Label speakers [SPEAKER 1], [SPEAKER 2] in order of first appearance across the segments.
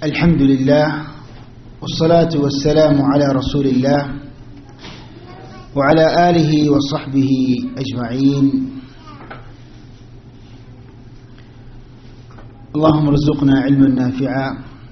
[SPEAKER 1] الحمد لله والصلاة والسلام على رسول الله وعلى آله وصحبه أجمعين اللهم ارزقنا علما نافعا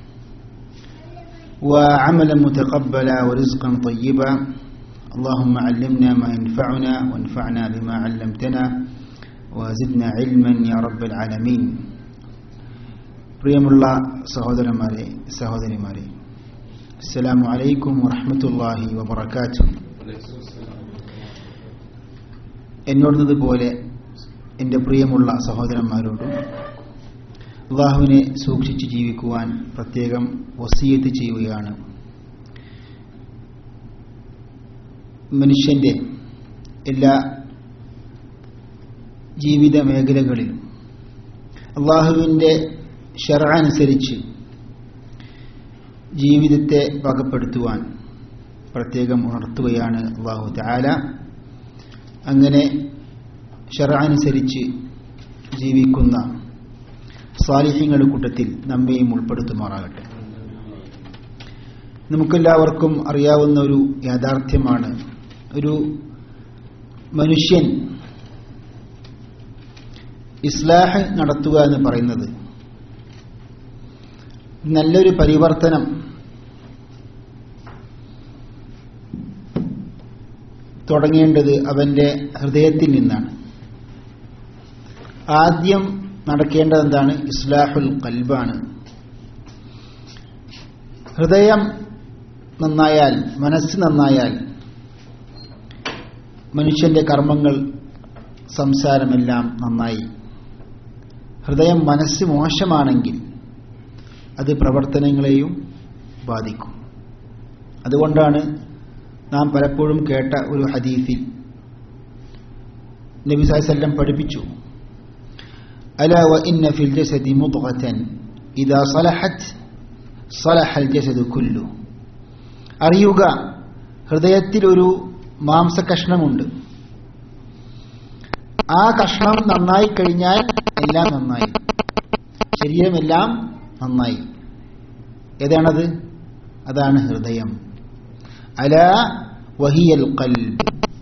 [SPEAKER 1] وعملا متقبلا ورزقا طيبا اللهم علمنا ما ينفعنا وانفعنا بما علمتنا وزدنا علما يا رب العالمين പ്രിയമുള്ള സഹോദരന്മാരെ സഹോദരിമാരെ അസ്സലാമു അലൈക്കും വറഹ്മത്തുള്ളാഹി വബറകാതുഹു എന്നോടുന്നതുപോലെ എൻ്റെ പ്രിയമുള്ള സഹോദരന്മാരോടും അള്ളാഹുവിനെ സൂക്ഷിച്ച് ജീവിക്കുവാൻ പ്രത്യേകം വസീയത്ത് ചെയ്യുകയാണ് മനുഷ്യൻ്റെ എല്ലാ ജീവിത മേഖലകളിലും അള്ളാഹുവിൻ്റെ ഷെറനുസരിച്ച് ജീവിതത്തെ വകപ്പെടുത്തുവാൻ പ്രത്യേകം ഉണർത്തുകയാണ് അള്ളാഹു താല അങ്ങനെ ഷെറനുസരിച്ച് ജീവിക്കുന്ന സാലിഹ്യങ്ങളുടെ കൂട്ടത്തിൽ നമ്മയും ഉൾപ്പെടുത്തുമാറാകട്ടെ നമുക്കെല്ലാവർക്കും അറിയാവുന്ന ഒരു യാഥാർത്ഥ്യമാണ് ഒരു മനുഷ്യൻ ഇസ്ലാഹ് നടത്തുക എന്ന് പറയുന്നത് നല്ലൊരു പരിവർത്തനം തുടങ്ങേണ്ടത് അവന്റെ ഹൃദയത്തിൽ നിന്നാണ് ആദ്യം നടക്കേണ്ടത് എന്താണ് ഇസ്ലാഹുൽ കൽബാണ് ഹൃദയം നന്നായാൽ മനസ്സ് നന്നായാൽ മനുഷ്യന്റെ കർമ്മങ്ങൾ സംസാരമെല്ലാം നന്നായി ഹൃദയം മനസ്സ് മോശമാണെങ്കിൽ അത് പ്രവർത്തനങ്ങളെയും ബാധിക്കും അതുകൊണ്ടാണ് നാം പലപ്പോഴും കേട്ട ഒരു ഹദീസിൽ നബി സാഹസല്ലം പഠിപ്പിച്ചു അല വ ഇന്ന ഫിൽ ജസദി മുദ്ഗതൻ ഇദാ സലഹത് സലഹൽ ജസദു കുല്ലു അറിയുക ഹൃദയത്തിൽ ഒരു മാംസകഷ്ണമുണ്ട് ആ കഷ്ണം നന്നായി കഴിഞ്ഞാൽ എല്ലാം നന്നായി ശരീരമെല്ലാം നന്നായി ഏതാണത് അതാണ് ഹൃദയം അല വഹിയൽ കൽബ്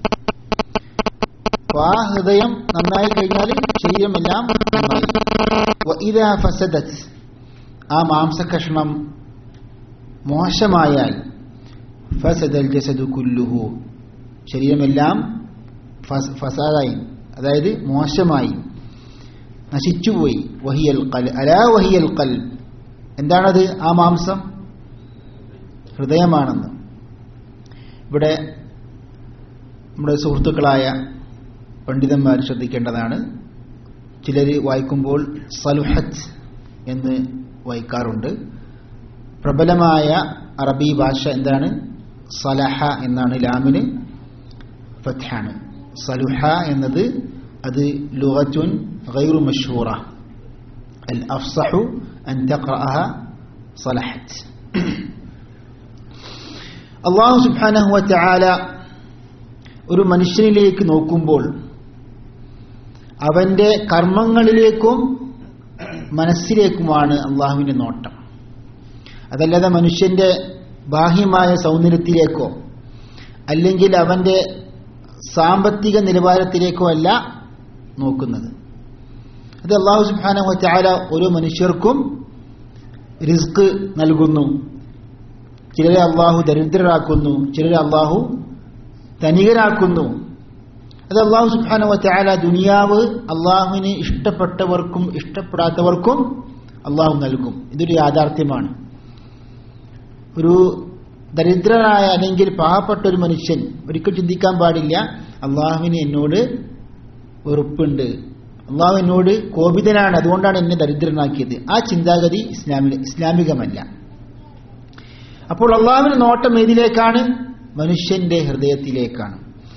[SPEAKER 1] ആ ഹൃദയം നന്നായി കഴിഞ്ഞാൽ ശരീരമെല്ലാം നന്നായി ഇതാ ഫസദത് ആ മാംസകഷ്ണം മോശമായാൽ ഫസദൽ ജസദു കുല്ലുഹു ശരീരമെല്ലാം ഫസാദായി അതായത് മോശമായി നശിച്ചുപോയി വഹിയൽ കൽ അലാ വഹിയൽ കൽ എന്താണത് ആ മാംസം ഹൃദയമാണെന്ന് ഇവിടെ നമ്മുടെ സുഹൃത്തുക്കളായ പണ്ഡിതന്മാർ ശ്രദ്ധിക്കേണ്ടതാണ് ചിലർ വായിക്കുമ്പോൾ സലുഹത്ത് എന്ന് വായിക്കാറുണ്ട് പ്രബലമായ അറബി ഭാഷ എന്താണ് സലഹ എന്നാണ് ലാമിന് ഫത്ഹാണ് സലുഹ എന്നത് അത് ലുഗത്തുൻ غير مشهورة الأفصح أن تقرأها صلحت അള്ളാഹു സുബാനഹുവ ചാല ഒരു മനുഷ്യനിലേക്ക് നോക്കുമ്പോൾ അവന്റെ കർമ്മങ്ങളിലേക്കും മനസ്സിലേക്കുമാണ് അള്ളാഹുവിന്റെ നോട്ടം അതല്ലാതെ മനുഷ്യന്റെ ബാഹ്യമായ സൗന്ദര്യത്തിലേക്കോ അല്ലെങ്കിൽ അവന്റെ സാമ്പത്തിക നിലവാരത്തിലേക്കോ അല്ല നോക്കുന്നത് അത് അള്ളാഹു സുബാന ചാല ഓരോ മനുഷ്യർക്കും റിസ്ക് നൽകുന്നു ചിലരെ അള്ളാഹു ദരിദ്രരാക്കുന്നു ചിലരെ അള്ളാഹു ധനികരാക്കുന്നു അത് അള്ളാഹു സുബാന ചാല ദുനിയാവ് അള്ളാഹുവിന് ഇഷ്ടപ്പെട്ടവർക്കും ഇഷ്ടപ്പെടാത്തവർക്കും അള്ളാഹു നൽകും ഇതൊരു യാഥാർത്ഥ്യമാണ് ഒരു ദരിദ്രനായ അല്ലെങ്കിൽ പാവപ്പെട്ട ഒരു മനുഷ്യൻ ഒരിക്കൽ ചിന്തിക്കാൻ പാടില്ല അള്ളാഹുവിന് എന്നോട് വെറുപ്പുണ്ട് അള്ളാഹു എന്നോട് കോപിതനാണ് അതുകൊണ്ടാണ് എന്നെ ദരിദ്രനാക്കിയത് ആ ചിന്താഗതി ഇസ്ലാമിക ഇസ്ലാമികമല്ല അപ്പോൾ അള്ളാഹുവിന് നോട്ടം ഏതിലേക്കാണ് മനുഷ്യന്റെ ഹൃദയത്തിലേക്കാണ്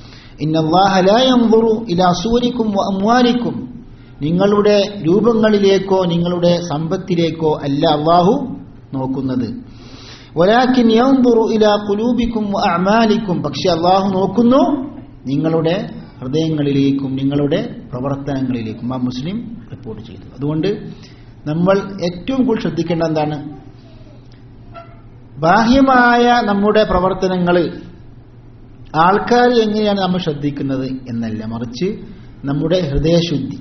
[SPEAKER 1] ഇലാസൂരിക്കും അമ്വാലിക്കും നിങ്ങളുടെ രൂപങ്ങളിലേക്കോ നിങ്ങളുടെ സമ്പത്തിലേക്കോ അല്ല അള്ളാഹു നോക്കുന്നത് ഒലാക്കിൻ ഇലാ കുലൂബിക്കും അമാലിക്കും പക്ഷെ അള്ളാഹു നോക്കുന്നു നിങ്ങളുടെ ഹൃദയങ്ങളിലേക്കും നിങ്ങളുടെ പ്രവർത്തനങ്ങളിലേക്കും ആ മുസ്ലിം റിപ്പോർട്ട് ചെയ്തു അതുകൊണ്ട് നമ്മൾ ഏറ്റവും കൂടുതൽ ശ്രദ്ധിക്കേണ്ട എന്താണ് ബാഹ്യമായ നമ്മുടെ പ്രവർത്തനങ്ങൾ ആൾക്കാർ എങ്ങനെയാണ് നമ്മൾ ശ്രദ്ധിക്കുന്നത് എന്നല്ല മറിച്ച് നമ്മുടെ ഹൃദയശുദ്ധി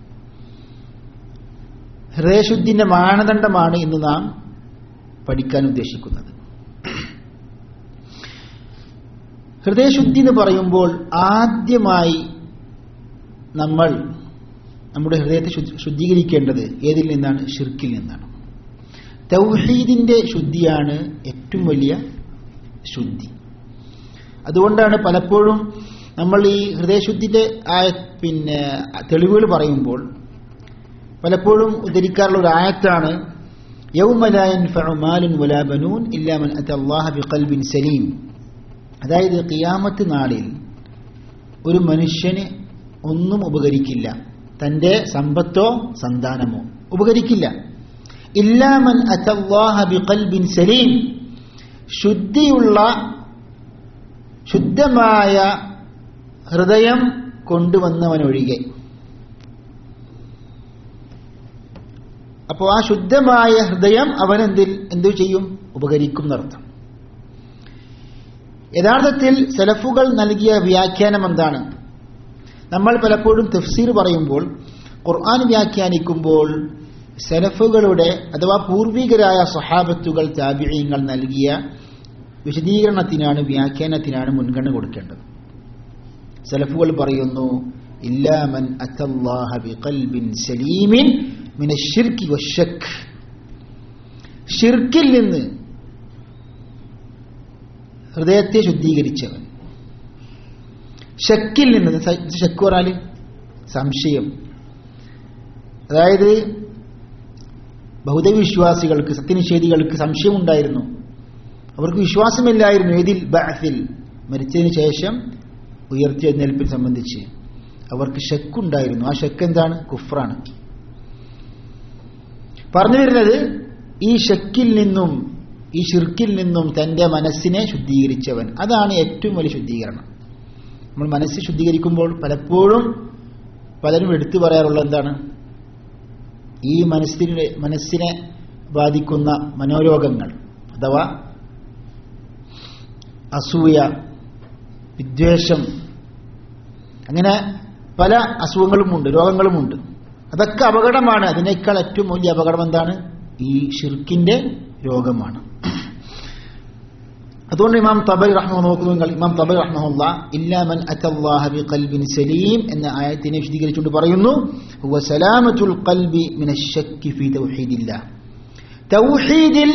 [SPEAKER 1] ഹൃദയശുദ്ധിന്റെ മാനദണ്ഡമാണ് ഇന്ന് നാം പഠിക്കാൻ ഉദ്ദേശിക്കുന്നത് ഹൃദയശുദ്ധി എന്ന് പറയുമ്പോൾ ആദ്യമായി നമ്മൾ നമ്മുടെ ഹൃദയത്തെ ശുദ്ധീകരിക്കേണ്ടത് ഏതിൽ നിന്നാണ് ഷിർക്കിൽ നിന്നാണ് തൗഹീദിന്റെ ശുദ്ധിയാണ് ഏറ്റവും വലിയ ശുദ്ധി അതുകൊണ്ടാണ് പലപ്പോഴും നമ്മൾ ഈ ഹൃദയശുദ്ധിന്റെ ആ പിന്നെ തെളിവുകൾ പറയുമ്പോൾ പലപ്പോഴും ഉദ്ധരിക്കാറുള്ള ഒരു ആയത്താണ് യൗമലായൻ ഫഅമാലുൻ വലാബനൂൻ ഇല്ലാമൻ അത്തല്ലാഹ ബിഖൽബിൻ സലീം അതായത് ഖിയാമത്ത് നാളിൽ ഒരു മനുഷ്യന് ഒന്നും ഉപകരിക്കില്ല തന്റെ സമ്പത്തോ സന്താനമോ ഉപകരിക്കില്ല ഇല്ലാമൻ അത്തല്ലാഹ ബിഖൽബിൻ സലീം ശുദ്ധിയുള്ള ശുദ്ധമായ ഹൃദയം കൊണ്ടുവന്നവനൊഴികെ അപ്പോൾ ആ ശുദ്ധമായ ഹൃദയം അവനെന്തിൽ എന്തു ചെയ്യും ഉപകരിക്കും എന്നർത്ഥം യഥാർത്ഥത്തിൽ സെലഫുകൾ നൽകിയ വ്യാഖ്യാനം എന്താണ് നമ്മൾ പലപ്പോഴും തഫ്സീർ പറയുമ്പോൾ ഖുർആൻ വ്യാഖ്യാനിക്കുമ്പോൾ സെലഫുകളുടെ അഥവാ പൂർവികരായ സഹാബത്തുകൾ താബിഴയങ്ങൾ നൽകിയ വിശദീകരണത്തിനാണ് വ്യാഖ്യാനത്തിനാണ് മുൻഗണന കൊടുക്കേണ്ടത് സെലഫുകൾ പറയുന്നു ഇല്ലാമൻ അത്തല്ലാഹ ബിഖൽബിൻ സലീമിൻ മിന ഷിർക്കി വശക്ക് ഷിർക്കിൽ നിന്ന് ഹൃദയത്തെ ശുദ്ധീകരിച്ചവൻ ഷക്കിൽ നിന്ന് ഷക്ക് പറഞ്ഞാല് സംശയം അതായത് ബൗദ്ധവിശ്വാസികൾക്ക് സത്യനിഷേധികൾക്ക് സംശയമുണ്ടായിരുന്നു അവർക്ക് വിശ്വാസമില്ലായിരുന്നു ഏതിൽ ബാഫിൽ മരിച്ചതിന് ശേഷം ഉയർത്തിയെഴുന്നേൽപ്പിൽ സംബന്ധിച്ച് അവർക്ക് ഷക്കുണ്ടായിരുന്നു ആ ഷക്ക് എന്താണ് കുഫ്രാണ് പറഞ്ഞു വരുന്നത് ഈ ഷക്കിൽ നിന്നും ഈ ഷിർക്കിൽ നിന്നും തന്റെ മനസ്സിനെ ശുദ്ധീകരിച്ചവൻ അതാണ് ഏറ്റവും വലിയ ശുദ്ധീകരണം നമ്മൾ മനസ്സ് ശുദ്ധീകരിക്കുമ്പോൾ പലപ്പോഴും പലരും എടുത്തു പറയാറുള്ള എന്താണ് ഈ മനസ്സിനെ മനസ്സിനെ ബാധിക്കുന്ന മനോരോഗങ്ങൾ അഥവാ അസൂയ വിദ്വേഷം അങ്ങനെ പല അസുഖങ്ങളുമുണ്ട് രോഗങ്ങളുമുണ്ട് അതൊക്കെ അപകടമാണ് അതിനേക്കാൾ ഏറ്റവും വലിയ അപകടം എന്താണ് ഈ ഷിർക്കിന്റെ രോഗമാണ് അതുകൊണ്ട് ഇമാം തബൽ റഹ്മ നോക്കുന്നു ഇമാം തബൽ റഹ്മുല്ല ഇല്ലാമൻ അത്തല്ലാഹ ബി ഖൽബിൻ സലീം എന്ന ആയത്തിനെ വിശദീകരിച്ചുകൊണ്ട് പറയുന്നു ഹുവ സലാമത്തുൽ ഖൽബി മിന ശക്കി ഫീ തൗഹീദില്ല തൗഹീദിൽ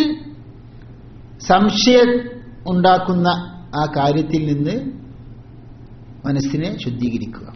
[SPEAKER 1] സംശയം ഉണ്ടാക്കുന്ന ആ കാര്യത്തിൽ നിന്ന് മനസ്സിനെ ശുദ്ധീകരിക്കുക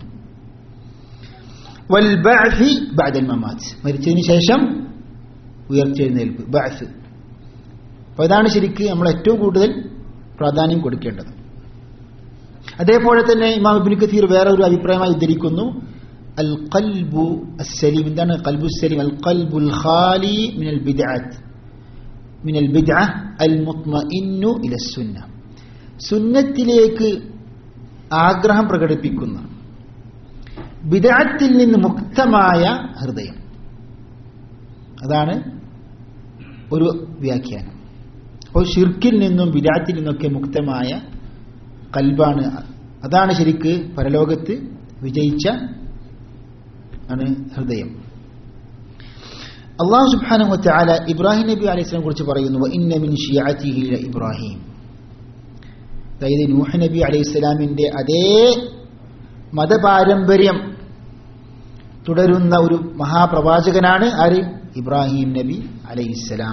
[SPEAKER 1] വൽ ബഅഫി ബഅദൽ മമാത്ത് മരിച്ചതിന് ശേഷം ഉയർച്ചെഴുന്നേൽപ്പ് ബഅഫ് അപ്പോൾ ഇതാണ് ശരിക്ക് നമ്മൾ ഏറ്റവും കൂടുതൽ പ്രാധാന്യം കൊടുക്കേണ്ടത് അതേപോലെ തന്നെ ഇമാം ഇബ്നു കസീർ വേറെ ഒരു അഭിപ്രായമായി ഉദ്ധരിക്കുന്നു അൽ ഖൽബു അസ്സലീം എന്താണ് ഖൽബു സലീം അൽ ഖൽബുൽ ഖാലി മിനൽ ബിദ്അത്ത് മിനൽ ബിദ്അ അൽ മുത്മഇന്നു ഇല സുന്ന സുന്നത്തിലേക്ക് ആഗ്രഹം പ്രകടിപ്പിക്കുന്ന ബിദഅത്തിൽ നിന്ന് മുക്തമായ ഹൃദയം അതാണ് ഒരു വ്യാഖ്യാനം അപ്പോൾ ഷിർക്കിൽ നിന്നും വിരാറ്റിൽ നിന്നൊക്കെ മുക്തമായ കൽബാണ് അതാണ് ശരിക്ക് പരലോകത്ത് വിജയിച്ച ആണ് ഹൃദയം അള്ളാഹു സുബ്ഹാനഹു വതആല ഇബ്രാഹിം നബി അലൈഹി സ്വലം കുറിച്ച് പറയുന്നു ഇന്ന മിൻ ഷിയഅതിഹി ഇബ്രാഹിം അതായത് നൂഹ് നബി അലൈഹി സ്വലാമിന്റെ അതേ മതപാരമ്പര്യം തുടരുന്ന ഒരു മഹാപ്രവാചകനാണ് ആര് ഇബ്രാഹിം നബി അലൈഹിസ്സലാം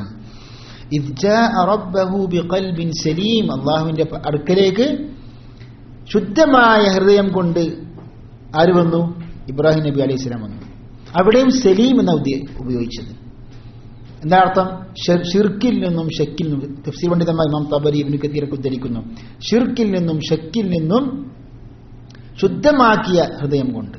[SPEAKER 1] ബിഖൽബിൻ സലീം അള്ളാഹുവിന്റെ അടുക്കലേക്ക് ശുദ്ധമായ ഹൃദയം കൊണ്ട് ആര് വന്നു ഇബ്രാഹിം നബി അലൈഹി സ്വലാം വന്നു അവിടെയും സലീം എന്ന ഉപയോഗിച്ചത് എന്താ അർത്ഥം ഷിർക്കിൽ നിന്നും ഷക്കിൽ നിന്നും തഫ്സീർ പണ്ഡിതമായ ഇമാം തബരി ഇബ്നു കത്തീറൊക്കെ ഉദ്ധരിക്കുന്നു ഷിർക്കിൽ നിന്നും ഷക്കിൽ നിന്നും ശുദ്ധമാക്കിയ ഹൃദയം കൊണ്ട്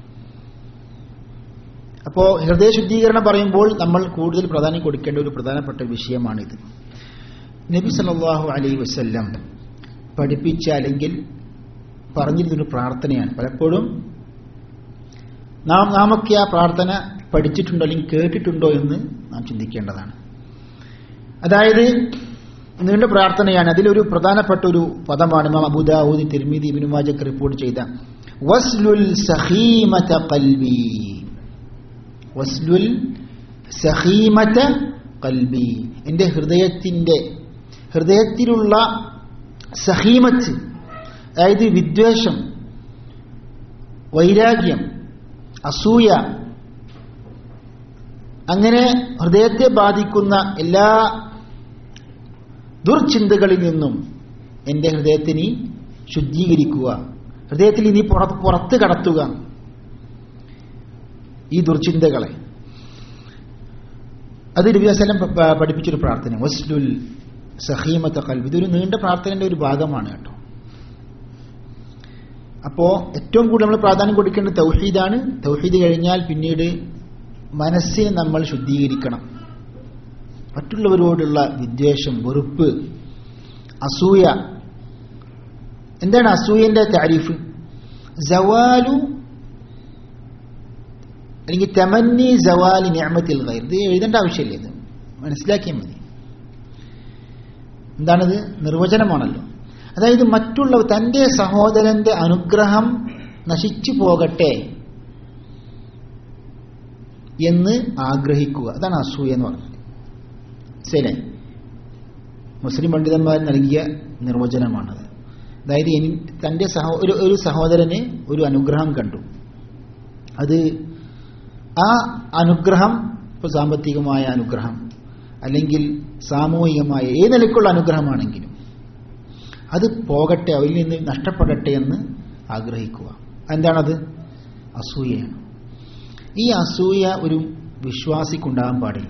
[SPEAKER 1] അപ്പോൾ ഹൃദയ ശുദ്ധീകരണം പറയുമ്പോൾ നമ്മൾ കൂടുതൽ പ്രാധാന്യം കൊടുക്കേണ്ട ഒരു പ്രധാനപ്പെട്ട വിഷയമാണിത് നബി സല്ലല്ലാഹു അലൈഹി വസല്ലം പഠിപ്പിച്ച അല്ലെങ്കിൽ പറഞ്ഞിരുന്നൊരു പ്രാർത്ഥനയാണ് പലപ്പോഴും നാം നാമൊക്കെ ആ പ്രാർത്ഥന പഠിച്ചിട്ടുണ്ടോ അല്ലെങ്കിൽ കേട്ടിട്ടുണ്ടോ എന്ന് നാം ചിന്തിക്കേണ്ടതാണ് അതായത് നീണ്ട പ്രാർത്ഥനയാണ് അതിലൊരു പ്രധാനപ്പെട്ട ഒരു പദമാണ് ഇമാം അബൂദാവൂദ് തിരുമിതി ഇബ്നു മാജക്ക് റിപ്പോർട്ട് ചെയ്ത വസ്ലുൽ സഖീമത ഖൽബി വസ്ലുൽ സഖീമത ഖൽബി എൻ്റെ ഹൃദയത്തിൻ്റെ ഹൃദയത്തിലുള്ള സഹീമത്ത് അതായത് വിദ്വേഷം വൈരാഗ്യം അസൂയ അങ്ങനെ ഹൃദയത്തെ ബാധിക്കുന്ന എല്ലാ ദുർചിന്തകളിൽ നിന്നും എൻ്റെ ഹൃദയത്തിനി ശുദ്ധീകരിക്കുക ഹൃദയത്തിൽ ഇനി പുറത്ത് പുറത്ത് കടത്തുക ഈ ദുർചിന്തകളെ അത് നബിവസലം പഠിപ്പിച്ചൊരു പ്രാർത്ഥന വസ്ലുൽ സഹീമത്ത കൽബ് ഇതൊരു നീണ്ട പ്രാർത്ഥനയുടെ ഒരു ഭാഗമാണ് കേട്ടോ അപ്പോ ഏറ്റവും കൂടുതൽ നമ്മൾ പ്രാധാന്യം കൊടുക്കേണ്ടത് തൗഹീദാണ് തൗഹീദ് കഴിഞ്ഞാൽ പിന്നീട് മനസ്സിനെ നമ്മൾ ശുദ്ധീകരിക്കണം മറ്റുള്ളവരോടുള്ള വിദ്വേഷം വെറുപ്പ് അസൂയ എന്താണ് അസൂയന്റെ താരിഫ് ജവാലു അല്ലെങ്കിൽ തെമന്നി ജവാലി ഞാമത്തിൽ ഗൈർ ഇത് എഴുതേണ്ട ആവശ്യമില്ല ഇത് മനസ്സിലാക്കിയാൽ മതി എന്താണിത് നിർവചനമാണല്ലോ അതായത് മറ്റുള്ള തന്റെ സഹോദരന്റെ അനുഗ്രഹം നശിച്ചു പോകട്ടെ എന്ന് ആഗ്രഹിക്കുക അതാണ് അസൂയ എന്ന് പറഞ്ഞത് ശരി മുസ്ലിം പണ്ഡിതന്മാർ നൽകിയ നിർവചനമാണത് അതായത് എനി തൻ്റെ സഹോ ഒരു ഒരു സഹോദരന് ഒരു അനുഗ്രഹം കണ്ടു അത് ആ അനുഗ്രഹം ഇപ്പോൾ സാമ്പത്തികമായ അനുഗ്രഹം അല്ലെങ്കിൽ സാമൂഹികമായ ഏത് നിലയ്ക്കുള്ള അനുഗ്രഹമാണെങ്കിലും അത് പോകട്ടെ അവരിൽ നിന്ന് നഷ്ടപ്പെടട്ടെ എന്ന് ആഗ്രഹിക്കുക എന്താണത് അസൂയയാണ് ഈ അസൂയ ഒരു വിശ്വാസിക്കുണ്ടാകാൻ പാടില്ല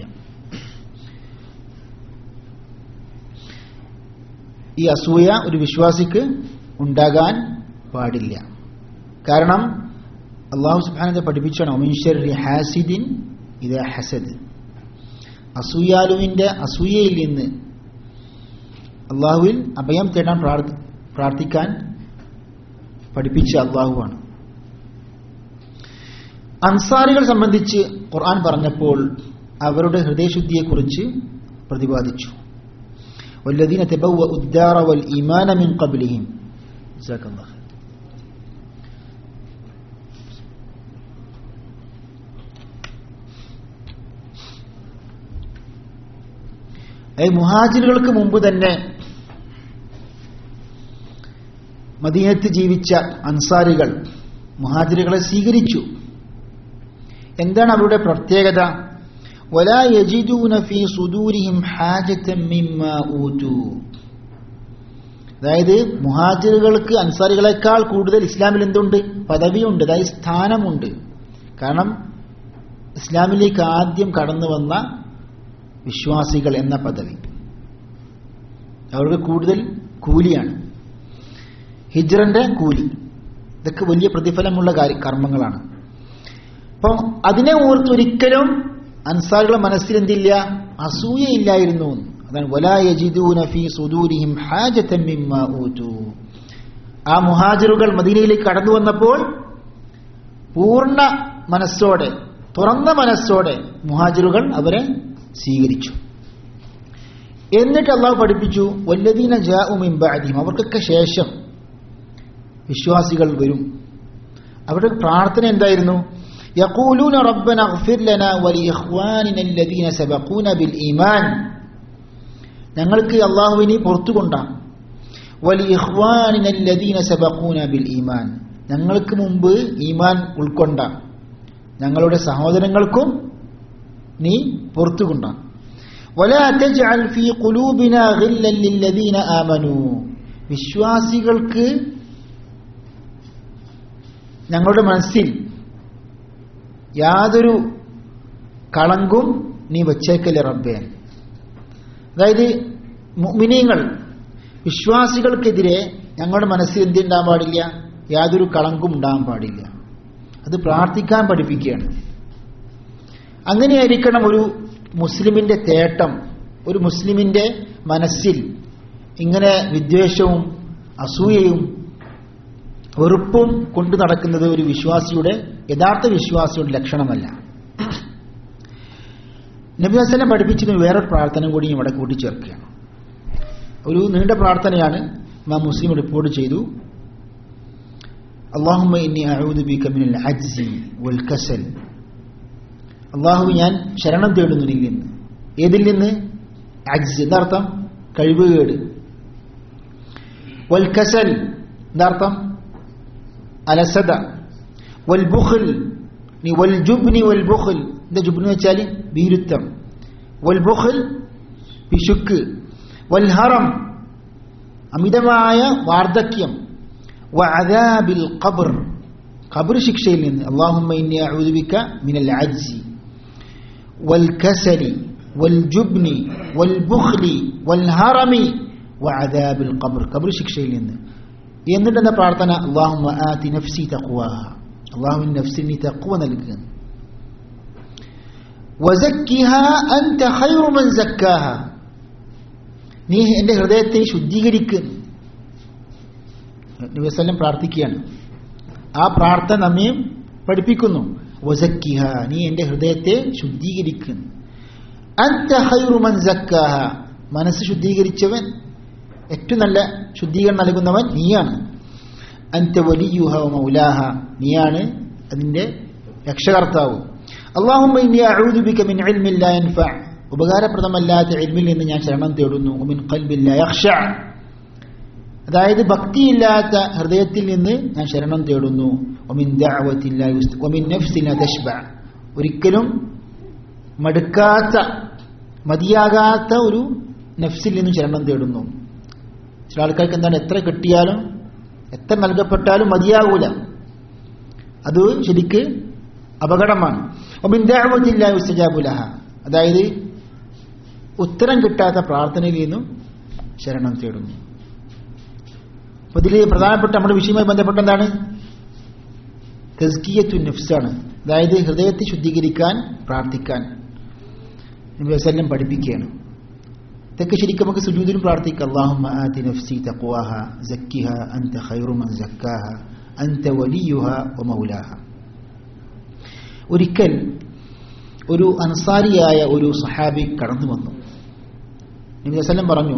[SPEAKER 1] ഈ അസൂയ ഒരു വിശ്വാസിക്ക് ഉണ്ടാകാൻ പാടില്ല കാരണം അള്ളാഹു സുബാനത്തെ പഠിപ്പിച്ചാണ് ഒമിൻഷർ ഹാസിദിൻ ഇത് ഹസദ് അസൂയാലുവിന്റെ അസൂയയിൽ നിന്ന് അള്ളാഹുവിൽ അഭയം തേടാൻ പ്രാർത്ഥിക്കാൻ പഠിപ്പിച്ച അള്ളാഹുവാണ് അൻസാരികൾ സംബന്ധിച്ച് ഖുർആൻ പറഞ്ഞപ്പോൾ അവരുടെ ഹൃദയശുദ്ധിയെക്കുറിച്ച് പ്രതിപാദിച്ചു والذين تبوأوا الدار والإيمان من قبلهم جزاك الله خير ഈ മുഹാജിറുകൾക്ക് മുമ്പ് തന്നെ മദീനത്ത് ജീവിച്ച അൻസാരികൾ മുഹാജിറുകളെ സ്വീകരിച്ചു എന്താണ് അവരുടെ പ്രത്യേകത ولا يجدون في صدورهم حاجة مما أوتوا അതായത് മുഹാജിറുകൾക്ക് അൻസാരികളെക്കാൾ കൂടുതൽ ഇസ്ലാമിൽ എന്തുണ്ട് പദവിയുണ്ട് അതായത് സ്ഥാനമുണ്ട് കാരണം ഇസ്ലാമിലേക്ക് ആദ്യം കടന്നു വന്ന വിശ്വാസികൾ എന്ന പദവി അവർക്ക് കൂടുതൽ കൂലിയാണ് ഹിജ്റന്റെ കൂലി ഇതൊക്കെ വലിയ പ്രതിഫലമുള്ള കാര്യ കർമ്മങ്ങളാണ് അപ്പം അതിനെ ഓർത്തൊരിക്കലും അൻസാറുകളുടെ മനസ്സിൽ എന്തില്ല അസൂയയില്ലായിരുന്നു അതാണ് വലായജിദൂന ഫീ സുദൂരിഹിം ഹാജതൻ മിമ്മാ ഊതു ആ മുഹാജിറുകൾ മദീനയിലേക്ക് കടന്നു വന്നപ്പോൾ പൂർണ്ണ മനസ്സോടെ തുറന്ന മനസ്സോടെ മുഹാജിറുകൾ അവരെ സ്വീകരിച്ചു എന്നിട്ട് അള്ളാഹു പഠിപ്പിച്ചു വല്ലദീന ജാഉമിൻ ബഅദിഹിം അവർക്കൊക്കെ ശേഷം വിശ്വാസികൾ വരും അവരുടെ പ്രാർത്ഥന എന്തായിരുന്നു يقولون ربنا اغفر لنا ولإخواننا الذين سبقونا بالإيمان ഞങ്ങൾക്ക് അള്ളാഹുവിനെ പുറത്തുകൊണ്ടാം വലി ഇഖ്വാനിന الذين سبقونا بالإيمان ഞങ്ങൾക്ക് മുമ്പ് ഈമാൻ ഉൾക്കൊണ്ട ഞങ്ങളുടെ സഹോദരങ്ങൾക്കും നീ പുറത്തുകൊണ്ടാം ولا تجعل في قلوبنا غلا للذين آمنوا വിശ്വാസികൾക്ക് ഞങ്ങളുടെ മനസ്സിൽ യാതൊരു കളങ്കും നീ വച്ചേക്കല്ലേ റബ്ബേ അതായത് മുഅ്മിനീങ്ങൾ വിശ്വാസികൾക്കെതിരെ ഞങ്ങളുടെ മനസ്സിൽ എന്തുണ്ടാകാൻ പാടില്ല യാതൊരു കളങ്കും ഉണ്ടാകാൻ പാടില്ല അത് പ്രാർത്ഥിക്കാൻ പഠിപ്പിക്കുകയാണ് അങ്ങനെയായിരിക്കണം ഒരു മുസ്ലിമിന്റെ തേട്ടം ഒരു മുസ്ലിമിന്റെ മനസ്സിൽ ഇങ്ങനെ വിദ്വേഷവും അസൂയയും വെറുപ്പും കൊണ്ടു നടക്കുന്നത് ഒരു വിശ്വാസിയുടെ യഥാർത്ഥ വിശ്വാസിയുടെ ലക്ഷണമല്ല നബി വസ്ലം പഠിപ്പിച്ചതിന് വേറൊരു പ്രാർത്ഥന കൂടി ഇവിടെ കൂട്ടിച്ചേർക്കുകയാണ് ഒരു നീണ്ട പ്രാർത്ഥനയാണ് ഇമാം മുസ്ലിം റിപ്പോർട്ട് ചെയ്തു അള്ളാഹുമ്മ ഇന്നി അഊദു ബിക മിനൽ അജ്സി വൽ കസൽ അള്ളാഹു ഞാൻ ശരണം തേടുന്നു നിന്നിൽ നിന്ന് ഏതിൽ നിന്ന് അജ്സ് എന്താർത്ഥം കഴിവുകേട് വൽ കസൽ എന്താർത്ഥം അലസത വൽ ബുഖൽ നീ വൽ ജുബ്നി വൽ ബുഖൽ എന്താ ജുബ്നി വെച്ചാൽ ഭീരുത്വം വൽ ബുഖൽ പിശുക്ക് വൽ ഹറം അമിതമായ വാർദ്ധക്യം വഅദാബിൽ ഖബർ ഖബർ ശിക്ഷയിൽ നിന്ന് അല്ലാഹുമ്മ ഇന്നി അഊദു ബിക മിനൽ അജ്സി വൽ കസലി വൽ ജുബ്നി വൽ ബുഖ്ലി വൽ ഹറമി വഅദാബിൽ ഖബർ ഖബർ ശിക്ഷയിൽ നിന്ന് എന്നിട്ട് എന്താ പ്രാർത്ഥന അല്ലാഹുമ്മ ആതി നഫ്സി തഖ്വാഹ അല്ലാഹു നഫ്സിന് തഖ്വ നൽകുക വസക്കിഹ അൻത ഖൈറു മൻ സക്കാഹ നീ എൻ്റെ ഹൃദയത്തെ ശുദ്ധീകരിക്കുന്നു നബിവസ്ലം പ്രാർത്ഥിക്കുകയാണ് ആ പ്രാർത്ഥന നമ്മയും പഠിപ്പിക്കുന്നു വസക്കിഹ നീ എൻ്റെ ഹൃദയത്തെ ശുദ്ധീകരിക്കുന്നു അൻത ഖൈറു മൻ സക്കാഹ മനസ്സ് ശുദ്ധീകരിച്ചവൻ ഏറ്റവും നല്ല ശുദ്ധീകരണം നൽകുന്നവൻ നീയാണ് അൻത വലിയുഹ മൗലാഹ നീയാണ് അതിൻ്റെ രക്ഷകർത്താവ് അള്ളാഹുമ്മ ഇന്നി അഊദു ബിക മിൻ ഇൽമിൻ ലാ യൻഫഅ ഉപകാരപ്രദമല്ലാത്ത ഇൽമിൽ നിന്ന് ഞാൻ ശരണം തേടുന്നു മിൻ ഖൽബിൻ ലാ യഖ്ശഅ അതായത് ഭക്തിയില്ലാത്ത ഹൃദയത്തിൽ നിന്ന് ഞാൻ ശരണം തേടുന്നു ഒമിൻ ദഅവത്തിൻ ലാ യുസ്ത ഒമിൻ നഫ്സിൻ ലാ തശ്ബഅ ഒരിക്കലും മടുക്കാത്ത മതിയാകാത്ത ഒരു നഫ്സിൽ നിന്ന് ശരണം തേടുന്നു ചില ആൾക്കാർക്ക് എന്താണ് എത്ര കിട്ടിയാലും എത്ര നൽകപ്പെട്ടാലും മതിയാകൂല അത് ശരിക്ക് അപകടമാണ് ഒമിൻ ദഅവത്തിൻ ലാ യുസ്തജാബു ലഹ അതായത് ഉത്തരം കിട്ടാത്ത പ്രാർത്ഥനയിൽ നിന്നും ശരണം തേടുന്നു അപ്പൊ ഇതിൽ പ്രധാനപ്പെട്ട നമ്മുടെ വിഷയവുമായി ബന്ധപ്പെട്ട എന്താണ് തസ്കിയത്തു നഫ്സാണ് അതായത് ഹൃദയത്തെ ശുദ്ധീകരിക്കാൻ പ്രാർത്ഥിക്കാൻ വസല്ലം പഠിപ്പിക്കുകയാണ് ഇതൊക്കെ ശരിക്കും നമുക്ക് സുജൂദിലും പ്രാർത്ഥിക്കാം അള്ളാഹുമ്മ ആതി നഫ്സി തഖ്വാഹ സക്കിഹ അൻത ഖൈറു മൻ സക്കാഹ അൻത വലിയുഹ വ മൗലാഹ ഒരിക്കൽ ഒരു അൻസാരിയായ ഒരു സഹാബി കടന്നു വന്നു നബി വസല്ലം പറഞ്ഞു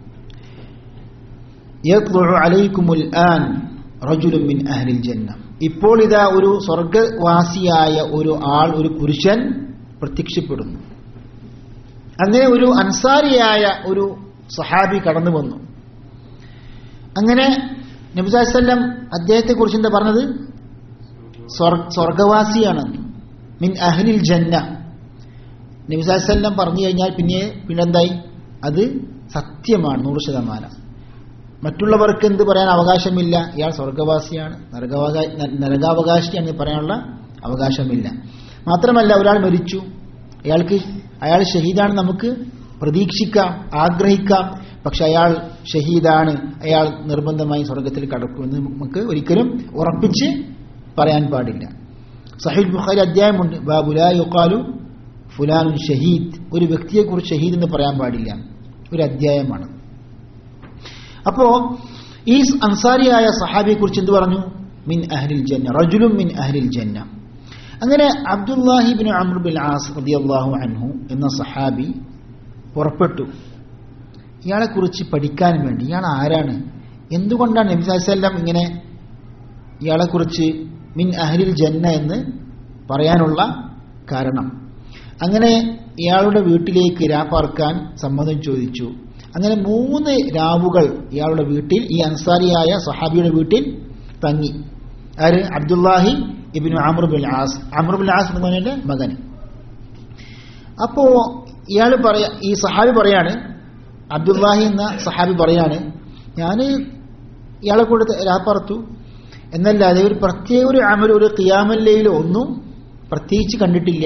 [SPEAKER 1] യത്ലുഉ അലൈക്കുമുൽ ആൻ റജുലുൻ മിൻ അഹ്ലിൽ ജന്ന ഇപ്പോൾ ഇതാ ഒരു സ്വർഗവാസിയായ ഒരു ആൾ ഒരു പുരുഷൻ പ്രത്യക്ഷപ്പെടുന്നു അങ്ങനെ ഒരു അൻസാരിയായ ഒരു സഹാബി കടന്നു വന്നു അങ്ങനെ നബിസാസ്ല്ലം അദ്ദേഹത്തെ കുറിച്ച് എന്താ പറഞ്ഞത് സ്വർഗവാസിയാണ് മിൻ അഹ്ലിൽ ജന്ന നബിസാസ്ല്ലം പറഞ്ഞു കഴിഞ്ഞാൽ പിന്നെ പിന്നെന്തായി അത് സത്യമാണ് നൂറ് ശതമാനം മറ്റുള്ളവർക്ക് എന്ത് പറയാൻ അവകാശമില്ല ഇയാൾ സ്വർഗവാസിയാണ് നരകാവകാ നരകാവകാശിയാണെന്ന് പറയാനുള്ള അവകാശമില്ല മാത്രമല്ല ഒരാൾ മരിച്ചു അയാൾക്ക് അയാൾ ഷഹീദാണ് നമുക്ക് പ്രതീക്ഷിക്കാം ആഗ്രഹിക്കാം പക്ഷെ അയാൾ ഷഹീദാണ് അയാൾ നിർബന്ധമായി സ്വർഗത്തിൽ കടക്കുമെന്ന് നമുക്ക് ഒരിക്കലും ഉറപ്പിച്ച് പറയാൻ പാടില്ല സഹീദ് ബുഖാരി അധ്യായമുണ്ട് ബാബുലാ യുക്കാലു ഫുലാനുൻ ഷഹീദ് ഒരു വ്യക്തിയെക്കുറിച്ച് ഷഹീദ് എന്ന് പറയാൻ പാടില്ല ഒരു അധ്യായമാണ് അപ്പോ ഈ അൻസാരിയായ സഹാബിയെ കുറിച്ച് എന്ത് പറഞ്ഞു മിൻ അഹ്ലിൽ ജന്ന റജുലും മിൻ അഹ്ലിൽ ജന്ന അങ്ങനെ അബ്ദുല്ലാഹിബിൻ അമ്രുബിൻ ആസ് റളിയല്ലാഹു അൻഹു എന്ന സഹാബി പുറപ്പെട്ടു ഇയാളെ കുറിച്ച് പഠിക്കാൻ വേണ്ടി ഇയാൾ ആരാണ് എന്തുകൊണ്ടാണ് നബി സല്ലം ഇങ്ങനെ ഇയാളെ കുറിച്ച് മിൻ അഹ്ലിൽ ജന്ന എന്ന് പറയാനുള്ള കാരണം അങ്ങനെ ഇയാളുടെ വീട്ടിലേക്ക് രാപ്പാർക്കാൻ സമ്മതം ചോദിച്ചു അങ്ങനെ മൂന്ന് രാവുകൾ ഇയാളുടെ വീട്ടിൽ ഈ അൻസാരിയായ സഹാബിയുടെ വീട്ടിൽ തങ്ങി ആര് Abdullahi ibn Amr ibn al As Amr ibn al As എന്നവന്റെ മകൻ അപ്പോ ഇയാൾ പറയാ ഈ സഹാബി പറയാണ് അബ്ദുല്ലാഹി എന്ന സഹാബി പറയാണ് ഞാൻ ഇയാളെ കൂടെ രാപ്പറത്തു എന്നല്ലാതെ ഒരു പ്രത്യേക ഒരു അമൽ ഒരു കിയാമല്ലയിലോ ഒന്നും പ്രത്യേകിച്ച് കണ്ടിട്ടില്ല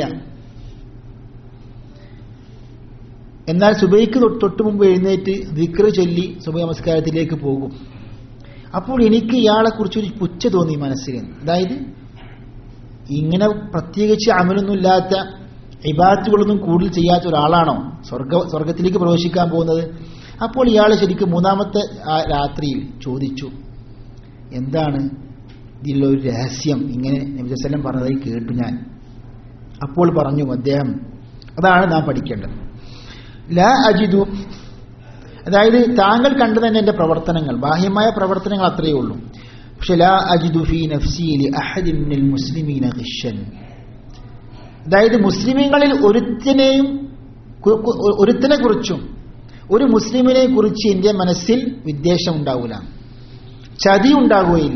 [SPEAKER 1] എന്നാൽ സുബൈക്ക് തൊട്ട് മുമ്പ് എഴുന്നേറ്റ് ദിക്റ് ചൊല്ലി സുബൈ നമസ്കാരത്തിലേക്ക് പോകും അപ്പോൾ എനിക്ക് ഇയാളെ കുറിച്ചൊരു പുച്ഛ തോന്നി മനസ്സിൽ അതായത് ഇങ്ങനെ പ്രത്യേകിച്ച് അമലൊന്നുമില്ലാത്ത ഇബാത്തുകളൊന്നും കൂടുതൽ ചെയ്യാത്ത ഒരാളാണോ സ്വർഗ സ്വർഗത്തിലേക്ക് പ്രവേശിക്കാൻ പോകുന്നത് അപ്പോൾ ഇയാൾ ശരിക്കും മൂന്നാമത്തെ ആ രാത്രിയിൽ ചോദിച്ചു എന്താണ് ഇതിലൊരു രഹസ്യം ഇങ്ങനെ നബിസ്വല്ലം പറഞ്ഞതായി കേട്ടു ഞാൻ അപ്പോൾ പറഞ്ഞു അദ്ദേഹം അതാണ് നാം പഠിക്കേണ്ടത് لا أجد അതായത് താങ്കൾ കണ്ടു തന്നെ എന്റെ പ്രവർത്തനങ്ങൾ ബാഹ്യമായ പ്രവർത്തനങ്ങൾ അത്രയേ ഉള്ളൂ പക്ഷെ ലാ അജിദു ഫീ നഫ്സി ലി അഹദിൻ മിനൽ മുസ്ലിമീന ഗിഷൻ അതായത് മുസ്ലിമീങ്ങളിൽ ഒരുത്തിനെയും കു- കു- ഒരുത്തിനെ കുറിച്ചും ഒരു മുസ്ലിമിനെ കുറിച്ച് എന്റെ മനസ്സിൽ വിദ്വേഷം ഉണ്ടാവില്ല ചതി ഉണ്ടാകുകയില്ല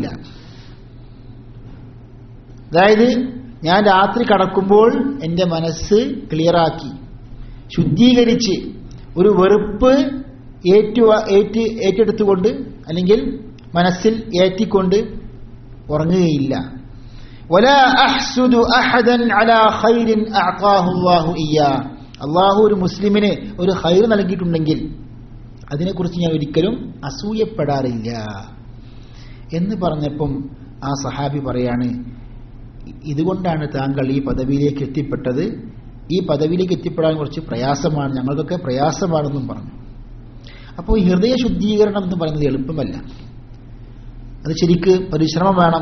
[SPEAKER 1] അതായത് ഞാൻ രാത്രി കടക്കുമ്പോൾ എൻ്റെ മനസ്സ് ക്ലിയറാക്കി ശുദ്ധീകരിച്ച് ഒരു വെറുപ്പ് ഏറ്റു ഏറ്റ് ഏറ്റെടുത്തുകൊണ്ട് അല്ലെങ്കിൽ മനസ്സിൽ ഏറ്റിക്കൊണ്ട് ഉറങ്ങുകയില്ല ولا أحسد أحدا على خير أعطاه الله إياه അള്ളാഹു ഒരു മുസ്ലിമിന് ഒരു ഹൈർ നൽകിയിട്ടുണ്ടെങ്കിൽ അതിനെക്കുറിച്ച് ഞാൻ ഒരിക്കലും അസൂയപ്പെടാറില്ല എന്ന് പറഞ്ഞപ്പം ആ സഹാബി പറയാണ് ഇതുകൊണ്ടാണ് താങ്കൾ ഈ പദവിയിലേക്ക് എത്തിപ്പെട്ടത് ഈ പദവിയിലേക്ക് എത്തിപ്പെടാൻ കുറച്ച് പ്രയാസമാണ് ഞങ്ങൾക്കൊക്കെ പ്രയാസമാണെന്നും പറഞ്ഞു അപ്പോൾ ഈ ഹൃദയ ശുദ്ധീകരണം എന്ന് പറയുന്നത് എളുപ്പമല്ല അത് ശരിക്ക് പരിശ്രമം വേണം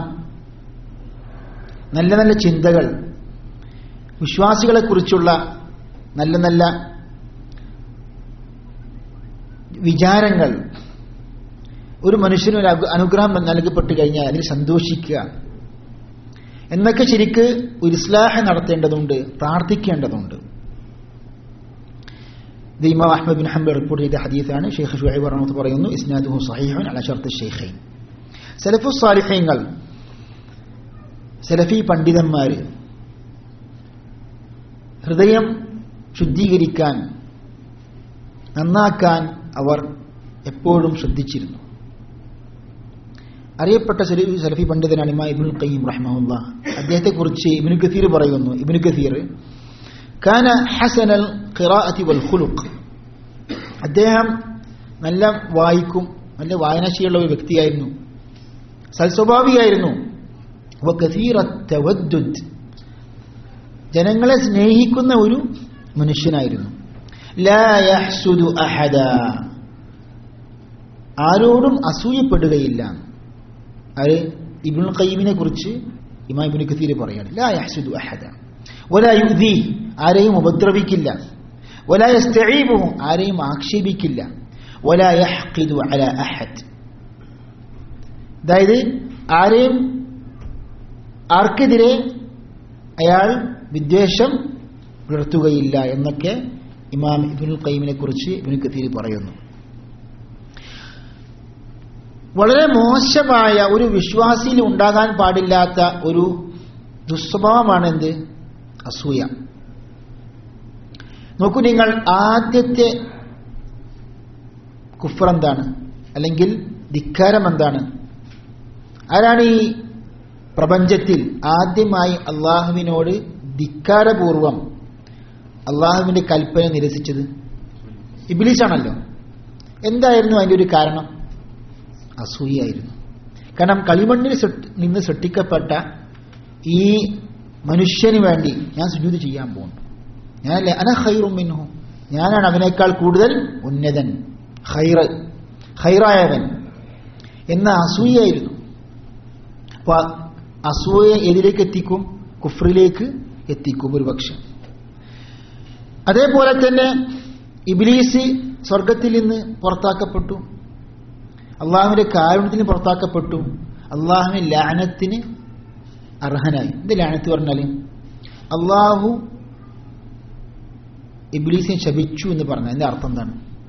[SPEAKER 1] നല്ല നല്ല ചിന്തകൾ വിശ്വാസികളെക്കുറിച്ചുള്ള നല്ല നല്ല വിചാരങ്ങൾ ഒരു മനുഷ്യന് ഒരു അഗ- അനുഗ്രഹം നൽകപ്പെട്ട് കഴിഞ്ഞാൽ അതിൽ സന്തോഷിക്കുക എന്നൊക്കെ ശരിക്ക് ഒരു ഇസ്ലാഹ നടത്തേണ്ടതുണ്ട് പ്രാർത്ഥിക്കേണ്ടതുണ്ട് ഇത് ഇമാം അഹ്മദ് ബിൻ ഹംബൽ റിപ്പോർട്ട് ചെയ്ത ഹദീസാണ് ഷെയ്ഖ് ഷുഹൈബ് റഹ്മത്ത് പറയുന്നു ഇസ്നാദുഹു സഹീഹുൻ അല ഷർത്ത് ഷെയ്ഖൈൻ സലഫു സാലിഹ്യങ്ങൾ സലഫി പണ്ഡിതന്മാര് ഹൃദയം ശുദ്ധീകരിക്കാൻ നന്നാക്കാൻ അവർ എപ്പോഴും ശ്രദ്ധിച്ചിരുന്നു അറിയപ്പെട്ട സലഫി സലഫി പണ്ഡിതനാണ് ഇമാ ഇബ്നുൽ ഖയ്യിം റഹ്മഹുല്ല അദ്ദേഹത്തെക്കുറിച്ച് ഇബ്നു കസീർ പറയുന്നു ഇബ്നു കസീർ കാന ഹസനൽ ഖിറാഅത്തി വൽ ഖുലുഖ് അദ്ദേഹം നല്ല വായിക്കും നല്ല വായനാശീലമുള്ള ഒരു വ്യക്തിയായിരുന്നു സൽസ്വഭാവിയായിരുന്നു വകസീറ തവദ്ദുദ് ജനങ്ങളെ സ്നേഹിക്കുന്ന ഒരു മനുഷ്യനായിരുന്നു ലാ യഹ്സുദു അഹദ ആരോടും അസൂയപ്പെടുകയില്ല ആര് ഇബ്നുൽ ഖയ്യിമിനെ കുറിച്ച് ഇമാം ഇബ്നു കസീർ പറയാണ് ലാ യഹ്സുദു അഹദ വലാ യുദി ആരെയും ഉപദ്രവിക്കില്ല വലാ യസ്തഈബുഹു ആരെയും ആക്ഷേപിക്കില്ല വലാ യഹ്ഖിദു അലാ അഹദ് അതായത് ആരെയും ആർക്കെതിരെ അയാൾ വിദ്വേഷം പുലർത്തുകയില്ല എന്നൊക്കെ ഇമാം ഇബിനുൽ ഖയ്യിമിനെ കുറിച്ച് ഇബിനു കത്തീരി പറയുന്നു വളരെ മോശമായ ഒരു വിശ്വാസിയിൽ ഉണ്ടാകാൻ പാടില്ലാത്ത ഒരു ദുസ്വഭാവമാണ് എന്ത് അസൂയ നോക്കൂ നിങ്ങൾ ആദ്യത്തെ കുഫർ എന്താണ് അല്ലെങ്കിൽ ധിക്കാരം എന്താണ് ആരാണ് ഈ പ്രപഞ്ചത്തിൽ ആദ്യമായി അള്ളാഹുവിനോട് ധിക്കാരപൂർവം അള്ളാഹുവിന്റെ കൽപ്പന നിരസിച്ചത് ഇബിലീസാണല്ലോ എന്തായിരുന്നു അതിന്റെ ഒരു കാരണം അസൂയായിരുന്നു കാരണം കളിമണ്ണിൽ സൃഷ്ടി- നിന്ന് സൃഷ്ടിക്കപ്പെട്ട ഈ മനുഷ്യന് വേണ്ടി ഞാൻ സുജൂത് ചെയ്യാൻ പോകുന്നു ഞാനല്ലേ അന ഹൈറും മിൻഹു ഞാനാണ് അവനേക്കാൾ കൂടുതൽ ഉന്നതൻ ഹൈറ് ഹൈറായവൻ എന്ന അസൂയായിരുന്നു അപ്പൊ അസൂയ ഏതിലേക്ക് എത്തിക്കും കുഫറിലേക്ക് എത്തിക്കും ഒരു പക്ഷം അതേപോലെ തന്നെ ഇബിലീസ് സ്വർഗത്തിൽ നിന്ന് പുറത്താക്കപ്പെട്ടു അള്ളാഹുവിന്റെ കാരുണ്യത്തിന് പുറത്താക്കപ്പെട്ടു അള്ളാഹുവിന്റെ ലാനത്തിന് അർഹനായി എന്ത് ലാനത്ത് പറഞ്ഞാൽ അള്ളാഹു ഇബ്ലീസിനെ ശപിച്ചു എന്ന് പറഞ്ഞ അതിന്റെ അർത്ഥം എന്താണ്